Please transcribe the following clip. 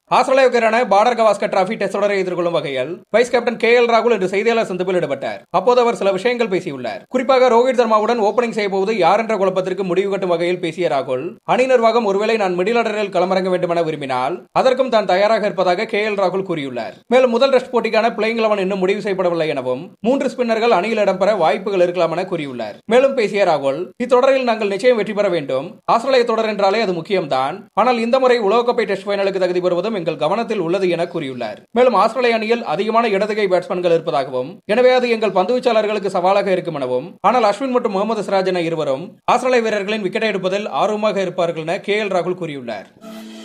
ஆஸ்திரேலியாவுக்கு எதிரான border Gavaskar trophy test தொடரை எதிர்கொள்ளும் வகையில் வைஸ் கேப்டன் கே எல் ராகுல் இன்று செய்தியாளர் சந்திப்பில் ஈடுபட்டார் அப்போது அவர் சில விஷயங்கள் பேசியுள்ளார் குறிப்பாக ரோஹித் சர்மாவுடன் ஓபனிங் செய்ய போவது யார் என்ற குழப்பத்திற்கு முடிவு கட்டும் வகையில் பேசிய ராகுல் அணி நிர்வாகம் ஒருவேளை நான் மிடில் ஆர்டரில் களமிறங்க வேண்டும் என விரும்பினால் அதற்கும் தான் தயாராக இருப்பதாக கே எல் ராகுல் கூறியுள்ளார் மேலும் முதல் டெஸ்ட் போட்டிக்கான பிளேயிங் லெவன் இன்னும் முடிவு செய்யப்படவில்லை எனவும் மூன்று ஸ்பின்னர்கள் அணியில் இடம்பெற வாய்ப்புகள் இருக்கலாம் என கூறியுள்ளார் மேலும் பேசிய ராகுல் இத்தொடரில் நாங்கள் நிச்சயம் வெற்றி பெற வேண்டும் ஆஸ்திரேலிய தொடர் என்றாலே அது முக்கியம்தான் ஆனால் இந்த முறை உலகக்கோப்பை டெஸ்ட் ஃபைனலுக்கு தகுதி பெறுவதும் எங்கள் கவனத்தில் உள்ளது என கூறியுள்ளார் மேலும் ஆஸ்திரேலிய அணியில் அதிகமான இடதுகை பேட்ஸ்மேன்கள் இருப்பதாகவும் எனவே அது எங்கள் பந்துவீச்சாளர்களுக்கு சவாலாக இருக்கும் எனவும் ஆனால் அஸ்வின் மற்றும் முகமது சிராஜ் என இருவரும் ஆஸ்திரேலிய வீரர்களின் விக்கெட்டை எடுப்பதில் ஆர்வமாக இருப்பார்கள் என கே எல் ராகுல் கூறியுள்ளார்